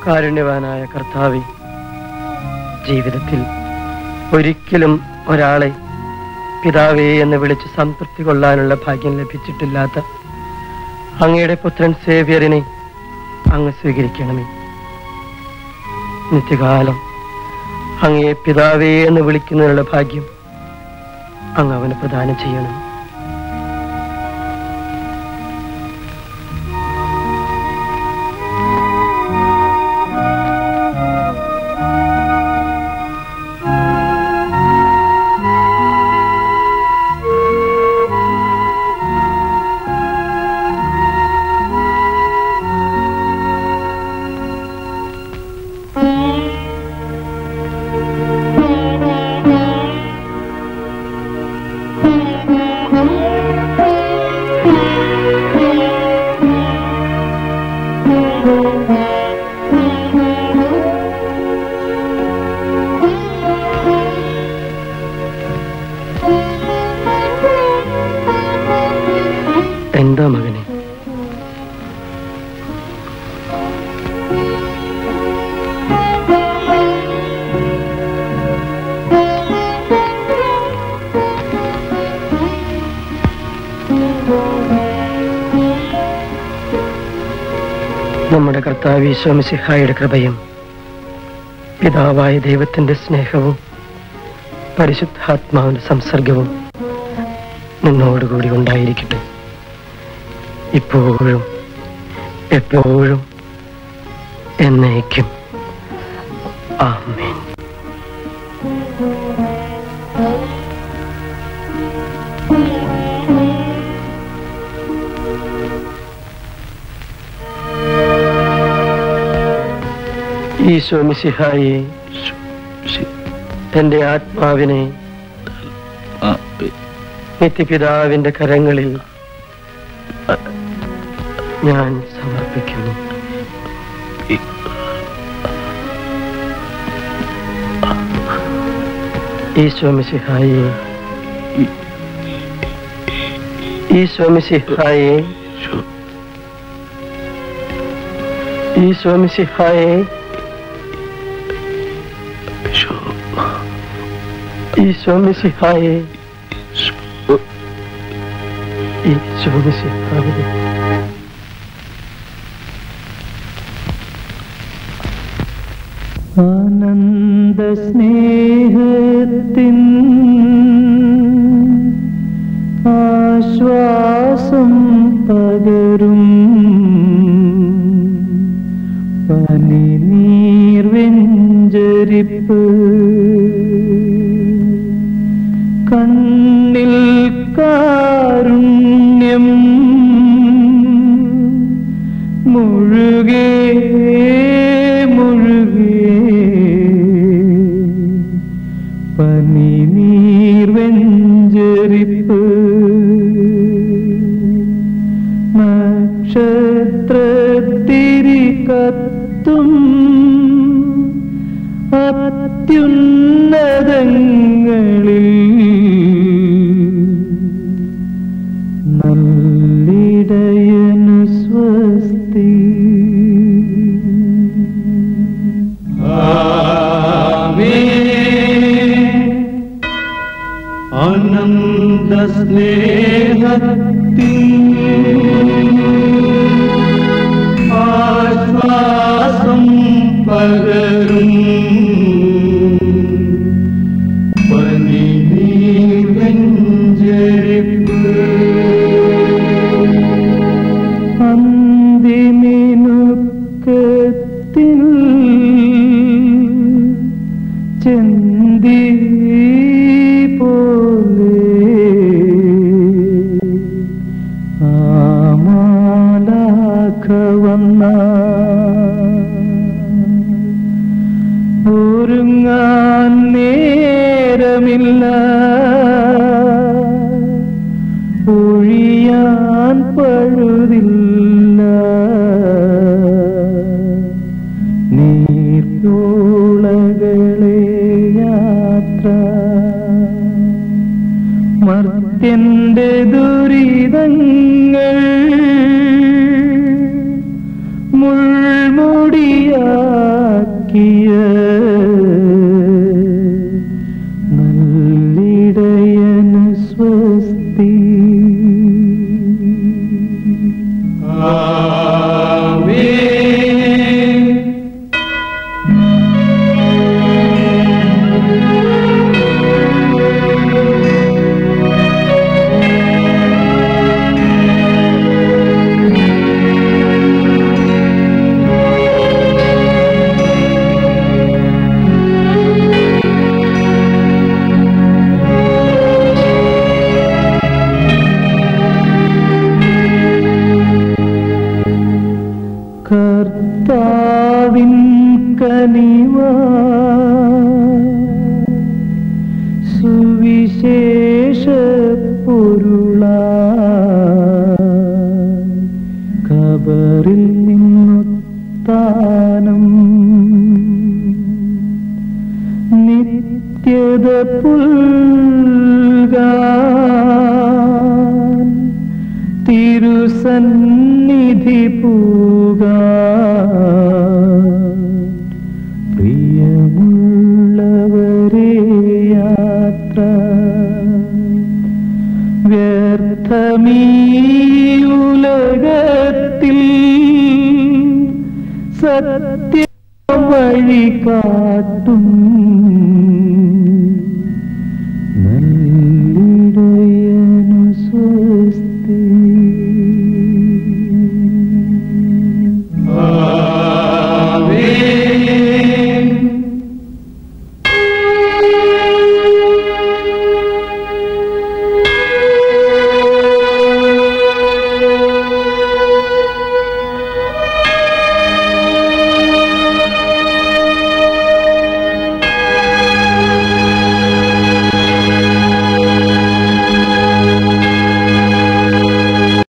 കാരുണ്യവാനായ കർത്താവെ ജീവിതത്തിൽ ഒരിക്കലും ഒരാളെ പിതാവേ എന്ന് വിളിച്ച് സംതൃപ്തി കൊള്ളാനുള്ള ഭാഗ്യം ലഭിച്ചിട്ടില്ലാത്ത അങ്ങയുടെ പുത്രൻ സേവ്യറിനെ അങ്ങ് സ്വീകരിക്കണമേ നിത്യകാലം അങ്ങയെ പിതാവേ എന്ന് വിളിക്കുന്നതിനുള്ള ഭാഗ്യം അങ്ങ് അവന് പ്രദാനം ചെയ്യണം എന്താ മകനെ നമ്മുടെ കർത്താവ് ഈശോമിസിഹായുടെ കൃപയും പിതാവായ ദൈവത്തിന്റെ സ്നേഹവും പരിശുദ്ധാത്മാവിന്റെ സംസർഗവും നിന്നോടുകൂടി ഉണ്ടായിരിക്കട്ടെ ഇപ്പോഴും എപ്പോഴും എന്നേക്കും ആമേൻ ഈശോ മിശിഹായെ എന്റെ ആത്മാവിനെ നിത്യപിതാവിന്റെ കരങ്ങളിൽ ഞാൻ സമർപ്പിക്കുന്നു ഈശോ മിശിഹായെ ഈശോ മിശിഹായെ ഈശോ മിശിഹായെ ഈശോ മിശിഹായെ ഈശോ മിശിഹായെ ആനന്ദ സ്നേഹത്തിൻ ആശ്വാസം പകരും പനി നീർവെഞ്ചരിപ്പ് കണ്ണിൽ കാരുണ്യം മുഴുകേ മുഴുകേ പനി നീർവെഞ്ചരിപ്പ് നക്ഷത്രത്തിരി കത്തും അത്യുന്നതങ്ങളിൽ നല്ലിടയനു സ്വസ്തി ആനന്ദ സ്നേഹത്തിൻ ആശ്വാസം പകരും പനി നീവെഞ്ചരിപ്പ് അന്തിമിനുക്കത്തിൽ ചെന്തി പോലെ ആമാലാഖ വന്ന ഒരുങ്ങാൻ നേരമില്ല ഒഴിയാൻ പഴുതില്ല നീർത്തോളകളെ യാത്ര മർത്യന്റെ ദുരിതങ്ങൾ മുൾമുടിയാ നല്ലിടയന് സ്വസ്തി കർത്താവിൻ കനിവ സുവിശേഷ പൊരുള കബറിൽ നിന്നുത്താനം നിത്യത പുൽകാൻ തിരുസന്നിധി പൂകാൻ